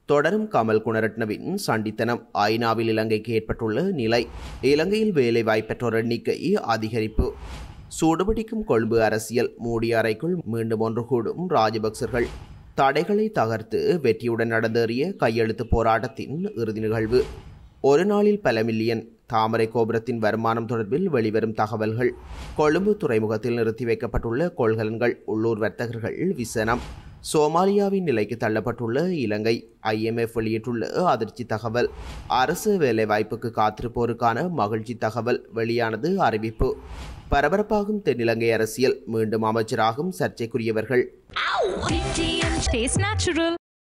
தொடரும் கமல் குணரட்னவின் சண்டித்தனம் ஐநாவில் இலங்கைக்கு ஏற்பட்டுள்ள நிலை இலங்கையில் வேலைவாய்ப்பற்றோர் எண்ணிக்கை அதிகரிப்பு சூடுபிடிக்கும் கொழும்பு அரசியல் மூடிய அறைக்குள் மீண்டும் ஒன்று கூடும் ராஜபக்சர்கள் தடைகளை தகர்த்து வெற்றியுடன் நடந்தேறிய கையெழுத்து போராட்டத்தின் இறுதி நிகழ்வு ஒரு நாளில் பல மில்லியன் தாமரை கோபுரத்தின் வருமானம் தொடர்பில் வெளிவரும் தகவல்கள் கொழும்பு துறைமுகத்தில் நிறுத்தி வைக்கப்பட்டுள்ள கொள்கலன்கள் உள்ளூர் வர்த்தகர்கள் விசனம் சோமாலியாவின் நிலைக்கு தள்ளப்பட்டுள்ள இலங்கை ஐஎம்எஃப் வெளியிட்டுள்ள அதிர்ச்சி தகவல் அரசு வேலைவாய்ப்புக்கு காத்திருப்போருக்கான மகிழ்ச்சி தகவல் வெளியானது அறிவிப்பு பரபரப்பாகும் தென்னிலங்கை அரசியல் மீண்டும் அமைச்சராகும் சர்ச்சைக்குரியவர்கள் DTM Taste Natural.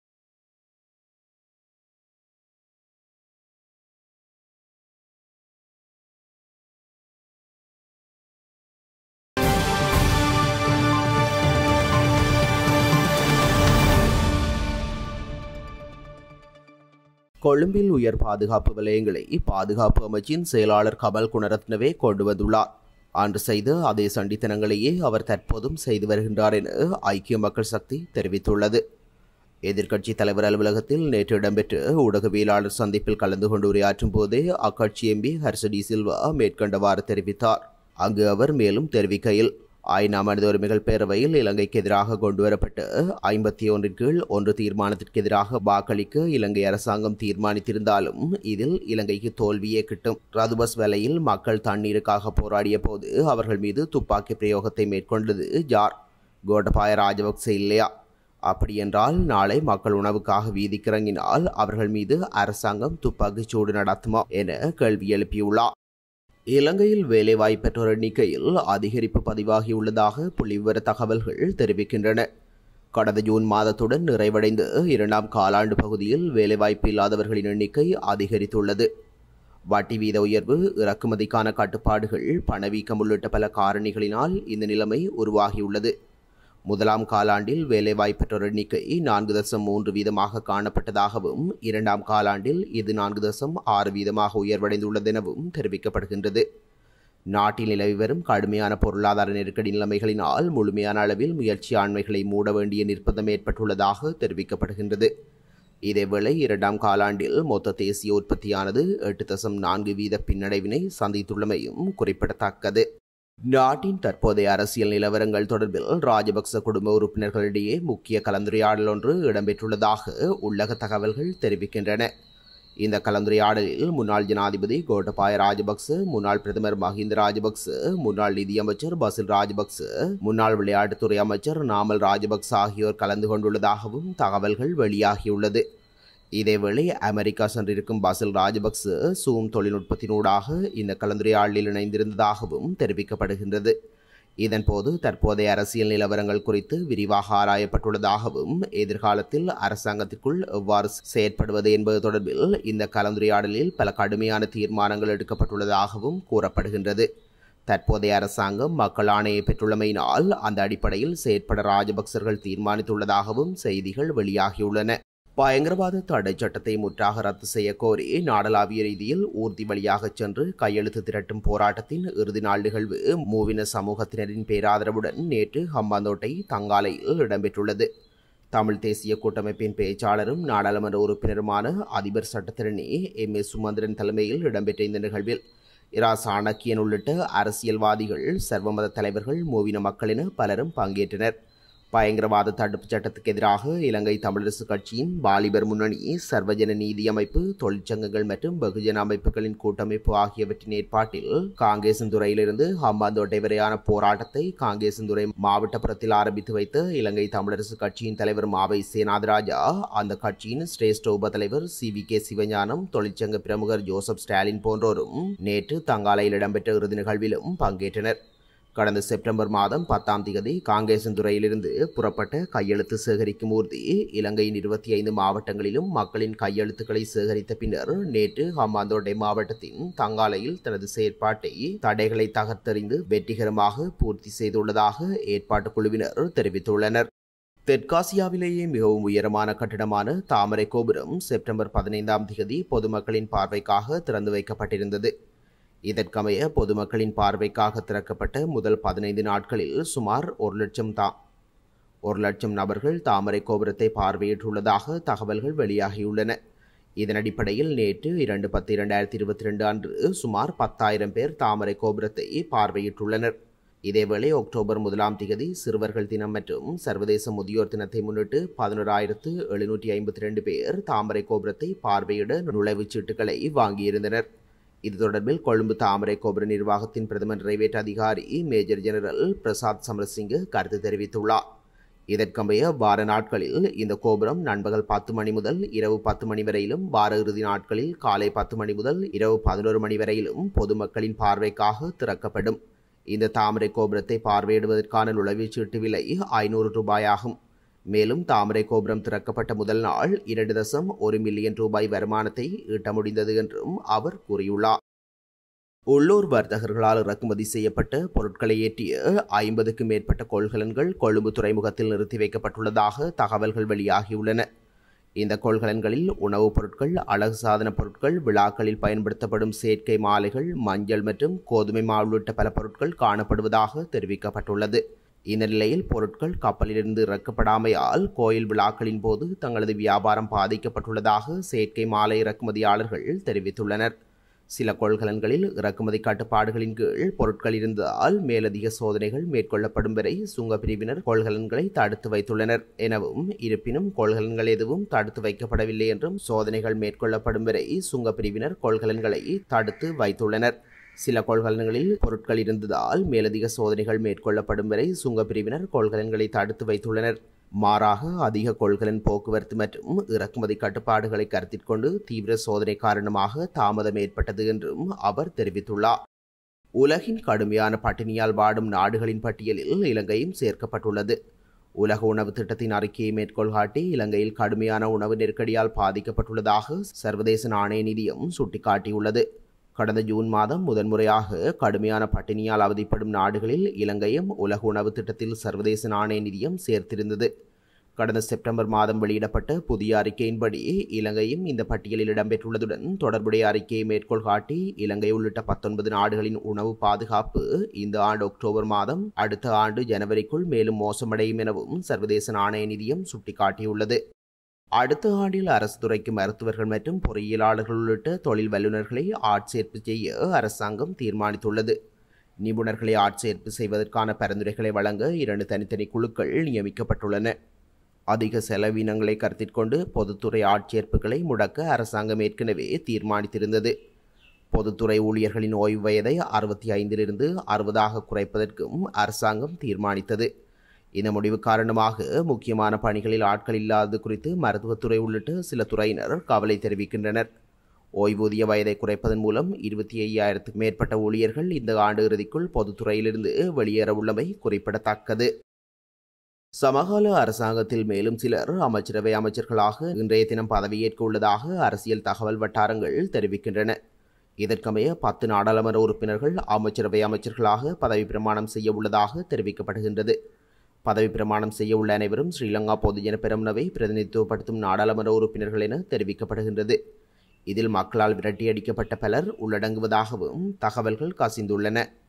கொழும்பில் உயர் பாதுகாப்பு வலயங்களை பாதுகாப்பு அமைச்சின் செயலாளர் கமல் குணரத்னவே கொண்டு வந்துள்ளார் அன்று செய்த அதே சண்டித்தனங்களையே அவர் தற்போதும் செய்து வருகின்றார் என ஐக்கிய மக்கள் சக்தி தெரிவித்துள்ளது எதிர்க்கட்சி தலைவர் அலுவலகத்தில் நேற்று இடம்பெற்ற ஊடகவியலாளர் சந்திப்பில் கலந்து கொண்டு உரையாற்றும் போதே அக்கட்சி எம்பி ஹர்ஷடி சில்வா மேற்கண்டவாறு தெரிவித்தார் அங்கு அவர் மேலும் தெரிவிக்கையில் ஐநா மனித உரிமைகள் பேரவையில் இலங்கைக்கு எதிராக கொண்டுவரப்பட்ட ஐம்பத்தி ஒன்றின் கீழ் ஒன்று தீர்மானத்திற்கு எதிராக வாக்களிக்க இலங்கை அரசாங்கம் தீர்மானித்திருந்தாலும் இதில் இலங்கைக்கு தோல்வியே கிட்டும் ரதுபஸ் வேலையில் மக்கள் தண்ணீருக்காக போராடிய போது அவர்கள் மீது துப்பாக்கி பிரயோகத்தை மேற்கொண்டது ஜார் கோட்டபாய ராஜபக்சே இல்லையா அப்படியென்றால் நாளை மக்கள் உணவுக்காக வீதிக்கிறங்கினால் அவர்கள் மீது அரசாங்கம் துப்பாக்கிச் சூடு நடத்துமா என கேள்வி எழுப்பியுள்ளார் இலங்கையில் வேலைவாய்ப்பற்றோர் எண்ணிக்கையில் அதிகரிப்பு பதிவாகியுள்ளதாக புள்ளிவிவர தகவல்கள் தெரிவிக்கின்றன கடந்த ஜூன் மாதத்துடன் நிறைவடைந்த இரண்டாம் காலாண்டு பகுதியில் வேலைவாய்ப்பு இல்லாதவர்களின் எண்ணிக்கை அதிகரித்துள்ளது வட்டி வீத உயர்வு இறக்குமதிக்கான கட்டுப்பாடுகள் பணவீக்கம் உள்ளிட்ட பல காரணிகளினால் இந்த நிலைமை உருவாகியுள்ளது முதலாம் காலாண்டில் வேலைவாய்ப்பற்றோர் எண்ணிக்கை நான்கு தசம் மூன்று வீதமாக காணப்பட்டதாகவும் இரண்டாம் காலாண்டில் இது நான்கு தசம் ஆறு வீதமாக உயர்வடைந்துள்ளதெனவும் தெரிவிக்கப்படுகின்றது நாட்டில் நிலவி வரும் கடுமையான பொருளாதார நெருக்கடி நிலைமைகளினால் முழுமையான அளவில் முயற்சி ஆண்மைகளை மூட வேண்டிய நிர்பந்தம் ஏற்பட்டுள்ளதாக தெரிவிக்கப்படுகின்றது இதேவேளை இரண்டாம் காலாண்டில் மொத்த தேசிய உற்பத்தியானது எட்டு தசம் நான்கு வீத பின்னடைவினை சந்தித்துள்ளமையும் குறிப்பிடத்தக்கது நாட்டின் தற்போதைய அரசியல் நிலவரங்கள் தொடர்பில் ராஜபக்ச குடும்ப உறுப்பினர்களிடையே முக்கிய கலந்துரையாடல் ஒன்று இடம்பெற்றுள்ளதாக உள்ளக தகவல்கள் தெரிவிக்கின்றன இந்த கலந்துரையாடலில் முன்னாள் ஜனாதிபதி கோட்டபாய ராஜபக்ச முன்னாள் பிரதமர் மஹிந்த ராஜபக்ச முன்னாள் நிதியமைச்சர் பசில் ராஜபக்ச முன்னாள் விளையாட்டுத்துறை அமைச்சர் நாமல் ராஜபக்ச ஆகியோர் கலந்து கொண்டுள்ளதாகவும் தகவல்கள் வெளியாகியுள்ளது இதேவேளை அமெரிக்கா சென்றிருக்கும் பசில் ராஜபக்ச சூம் தொழில்நுட்பத்தினூடாக இந்த கலந்துரையாடலில் இணைந்திருந்ததாகவும் தெரிவிக்கப்படுகின்றது இதன்போது தற்போதைய அரசியல் நிலவரங்கள் குறித்து விரிவாக ஆராயப்பட்டுள்ளதாகவும் எதிர்காலத்தில் அரசாங்கத்திற்குள் எவ்வாறு செயற்படுவது என்பது தொடர்பில் இந்த கலந்துரையாடலில் பல கடுமையான தீர்மானங்கள் எடுக்கப்பட்டுள்ளதாகவும் கூறப்படுகின்றது தற்போதைய அரசாங்கம் மக்கள் ஆணையை பெற்றுள்ளமையினால் அந்த அடிப்படையில் செயற்பட ராஜபக்சர்கள் தீர்மானித்துள்ளதாகவும் செய்திகள் வெளியாகியுள்ளன பயங்கரவாத தடை சட்டத்தை முற்றாக ரத்து செய்ய கோரி நாடளாவிய ரீதியில் ஊர்தி வழியாக சென்று கையெழுத்து திரட்டும் போராட்டத்தின் இறுதி நாள் நிகழ்வு மூவின சமூகத்தினரின் பேராதரவுடன் நேற்று ஹம்பாந்தோட்டை தங்காலையில் இடம்பெற்றுள்ளது தமிழ் தேசிய கூட்டமைப்பின் பேச்சாளரும் நாடாளுமன்ற உறுப்பினருமான அதிபர் சட்டத்திரணி எம் எஸ் சுமந்திரன் தலைமையில் இடம்பெற்ற இந்த நிகழ்வில் இரா சாணக்கியன் உள்ளிட்ட அரசியல்வாதிகள் சர்வமத தலைவர்கள் மூவின மக்கள் என பலரும் பங்கேற்றனர் பயங்கரவாத தடுப்புச் சட்டத்துக்கு எதிராக இலங்கை தமிழரசு கட்சியின் வாலிபர் முன்னணி சர்வஜன நீதி அமைப்பு தொழிற்சங்கங்கள் மற்றும் வெகுஜன அமைப்புகளின் கூட்டமைப்பு ஆகியவற்றின் ஏற்பாட்டில் காங்கேசந்துறையிலிருந்து ஹம்பாந்தோட்டை வரையான போராட்டத்தை காங்கேசந்துறை மாவட்டப்புறத்தில் ஆரம்பித்து வைத்த இலங்கை தமிழரசு கட்சியின் தலைவர் மாவை சேனாதராஜா அந்த கட்சியின் சிரேஷ்ட உப தலைவர் சி வி கே சிவஞானம் தொழிற்சங்க பிரமுகர் ஜோசப் ஸ்டாலின் போன்றோரும் நேற்று தங்காலையில் இடம்பெற்ற இறுதி நிகழ்விலும் பங்கேற்றனர் கடந்த செப்டம்பர் மாதம் பத்தாம் தேதி காங்கேசந்துறையிலிருந்து புறப்பட்ட கையெழுத்து சேகரிக்கும் ஊர்தி இலங்கையின் இருபத்தி ஐந்து மாவட்டங்களிலும் மக்களின் கையெழுத்துக்களை சேகரித்த பின்னர் நேற்று ஹம்பாந்தோட்டை மாவட்டத்தின் தங்காலையில் தனது செயற்பாட்டை தடைகளை தகர்த்தறிந்து வெற்றிகரமாக பூர்த்தி செய்துள்ளதாக ஏற்பாட்டுக் குழுவினர் தெரிவித்துள்ளனர் தெற்காசியாவிலேயே மிகவும் உயரமான கட்டிடமான தாமரை கோபுரம் செப்டம்பர் பதினைந்தாம் தேதி பொதுமக்களின் பார்வைக்காக திறந்து வைக்கப்பட்டிருந்தது இதற்கமைய பொதுமக்களின் பார்வைக்காக திறக்கப்பட்ட முதல் பதினைந்து நாட்களில் சுமார் ஒரு லட்சம் தா ஒரு லட்சம் நபர்கள் தாமரை கோபுரத்தை பார்வையிட்டுள்ளதாக தகவல்கள் வெளியாகியுள்ளன இதன் அடிப்படையில் நேற்று இரண்டு பத்து இரண்டாயிரத்தி இருபத்தி ரெண்டு அன்று சுமார் பத்தாயிரம் பேர் தாமரை கோபுரத்தை பார்வையிட்டுள்ளனர் இதேவேளை அக்டோபர் முதலாம் திகதி சிறுவர்கள் தினம் மற்றும் சர்வதேச முதியோர் தினத்தை முன்னிட்டு பதினோராயிரத்து எழுநூற்றி ஐம்பத்தி ரெண்டு பேர் தாமரை கோபுரத்தை பார்வையிட நுழைவுச் சீட்டுகளை வாங்கியிருந்தனர் இது தொடர்பில் கொழும்பு தாமரை கோபுர நிர்வாகத்தின் பிரதம நிறைவேற்று அதிகாரி மேஜர் ஜெனரல் பிரசாத் சமரசிங்க கருத்து தெரிவித்துள்ளார் இதற்கமைய வார நாட்களில் இந்த கோபுரம் நண்பகல் பத்து மணி முதல் இரவு பத்து மணி வரையிலும் வார இறுதி நாட்களில் காலை பத்து மணி முதல் இரவு பதினோரு மணி வரையிலும் பொதுமக்களின் பார்வைக்காக திறக்கப்படும் இந்த தாமரை கோபுரத்தை பார்வையிடுவதற்கான நுழைவுச் சீட்டு விலை ஐநூறு ரூபாயாகும் மேலும் தாமரை கோபுரம் திறக்கப்பட்ட முதல் நாள் இரண்டு தசம் ஒரு மில்லியன் ரூபாய் வருமானத்தை ஈட்ட முடிந்தது என்றும் அவர் கூறியுள்ளார் உள்ளூர் வர்த்தகர்களால் இறக்குமதி செய்யப்பட்ட பொருட்களை ஏற்றிய ஐம்பதுக்கும் மேற்பட்ட கொள்கலன்கள் கொழும்பு துறைமுகத்தில் நிறுத்தி வைக்கப்பட்டுள்ளதாக தகவல்கள் வெளியாகியுள்ளன இந்த கொள்கலன்களில் உணவுப் பொருட்கள் அழகு சாதன பொருட்கள் விழாக்களில் பயன்படுத்தப்படும் செயற்கை மாலைகள் மஞ்சள் மற்றும் கோதுமை மாவு உள்ளிட்ட பல பொருட்கள் காணப்படுவதாக தெரிவிக்கப்பட்டுள்ளது இந்த நிலையில் பொருட்கள் கப்பலிலிருந்து இறக்கப்படாமையால் கோயில் விழாக்களின் போது தங்களது வியாபாரம் பாதிக்கப்பட்டுள்ளதாக செயற்கை மாலை இறக்குமதியாளர்கள் தெரிவித்துள்ளனர் சில கொள்கலன்களில் இறக்குமதி கட்டுப்பாடுகளின் கீழ் பொருட்கள் இருந்ததால் மேலதிக சோதனைகள் மேற்கொள்ளப்படும் வரை சுங்க பிரிவினர் கொள்கலன்களை தடுத்து வைத்துள்ளனர் எனவும் இருப்பினும் கொள்கலன்கள் எதுவும் தடுத்து வைக்கப்படவில்லை என்றும் சோதனைகள் மேற்கொள்ளப்படும் வரை சுங்க பிரிவினர் கொள்கலன்களை தடுத்து வைத்துள்ளனர் சில கொள்கலன்களில் பொருட்கள் இருந்ததால் மேலதிக சோதனைகள் மேற்கொள்ளப்படும் வரை சுங்க பிரிவினர் கொள்கலன்களை தடுத்து வைத்துள்ளனர் மாறாக அதிக கொள்கலன் போக்குவரத்து மற்றும் இறக்குமதி கட்டுப்பாடுகளை கருத்தில் கொண்டு தீவிர சோதனை காரணமாக தாமதம் ஏற்பட்டது என்றும் அவர் தெரிவித்துள்ளார் உலகின் கடுமையான பட்டினியால் வாடும் நாடுகளின் பட்டியலில் இலங்கையும் சேர்க்கப்பட்டுள்ளது உலக உணவு திட்டத்தின் அறிக்கையை மேற்கோள் காட்டி இலங்கையில் கடுமையான உணவு நெருக்கடியால் பாதிக்கப்பட்டுள்ளதாக சர்வதேச நாணய நிதியம் சுட்டிக்காட்டியுள்ளது கடந்த ஜூன் மாதம் முதன்முறையாக கடுமையான பட்டினியால் அவதிப்படும் நாடுகளில் இலங்கையும் உலக உணவு திட்டத்தில் சர்வதேச நாணய நிதியம் சேர்த்திருந்தது கடந்த செப்டம்பர் மாதம் வெளியிடப்பட்ட புதிய அறிக்கையின்படி இலங்கையும் இந்த பட்டியலில் இடம்பெற்றுள்ளதுடன் தொடர்புடைய அறிக்கையை மேற்கோள் காட்டி இலங்கை உள்ளிட்ட பத்தொன்பது நாடுகளின் உணவு பாதுகாப்பு இந்த ஆண்டு அக்டோபர் மாதம் அடுத்த ஆண்டு ஜனவரிக்குள் மேலும் மோசமடையும் எனவும் சர்வதேச நாணய நிதியம் சுட்டிக்காட்டியுள்ளது அடுத்த ஆண்டில் அரசு துறைக்கு மருத்துவர்கள் மற்றும் பொறியியலாளர்கள் உள்ளிட்ட தொழில் வல்லுநர்களை ஆட்சேர்ப்பு செய்ய அரசாங்கம் தீர்மானித்துள்ளது நிபுணர்களை ஆட்சேர்ப்பு செய்வதற்கான பரிந்துரைகளை வழங்க இரண்டு தனித்தனி குழுக்கள் நியமிக்கப்பட்டுள்ளன அதிக செலவினங்களை கருத்தில் கொண்டு பொதுத்துறை ஆட்சேர்ப்புகளை முடக்க அரசாங்கம் ஏற்கனவே தீர்மானித்திருந்தது பொதுத்துறை ஊழியர்களின் ஓய்வு வயதை அறுபத்தி ஐந்திலிருந்து அறுபதாக குறைப்பதற்கும் அரசாங்கம் தீர்மானித்தது இந்த முடிவு காரணமாக முக்கியமான பணிகளில் ஆட்கள் இல்லாதது குறித்து மருத்துவத்துறை உள்ளிட்ட சில துறையினர் கவலை தெரிவிக்கின்றனர் ஓய்வூதிய வயதை குறைப்பதன் மூலம் இருபத்தி ஐயாயிரத்துக்கு மேற்பட்ட ஊழியர்கள் இந்த ஆண்டு இறுதிக்குள் பொதுத்துறையிலிருந்து வெளியேற உள்ளமை குறிப்பிடத்தக்கது சமகால அரசாங்கத்தில் மேலும் சிலர் அமைச்சரவை அமைச்சர்களாக இன்றைய தினம் பதவியேற்க உள்ளதாக அரசியல் தகவல் வட்டாரங்கள் தெரிவிக்கின்றன இதற்கமைய பத்து நாடாளுமன்ற உறுப்பினர்கள் அமைச்சரவை அமைச்சர்களாக பதவி பிரமாணம் செய்ய உள்ளதாக தெரிவிக்கப்படுகின்றது பதவி பிரமாணம் செய்ய உள்ள அனைவரும் ஸ்ரீலங்கா பொதுஜன பெரமுனவை பிரதிநிதித்துவப்படுத்தும் நாடாளுமன்ற உறுப்பினர்கள் என தெரிவிக்கப்படுகின்றது இதில் மக்களால் விரட்டியடிக்கப்பட்ட பலர் உள்ளடங்குவதாகவும் தகவல்கள் கசிந்துள்ளன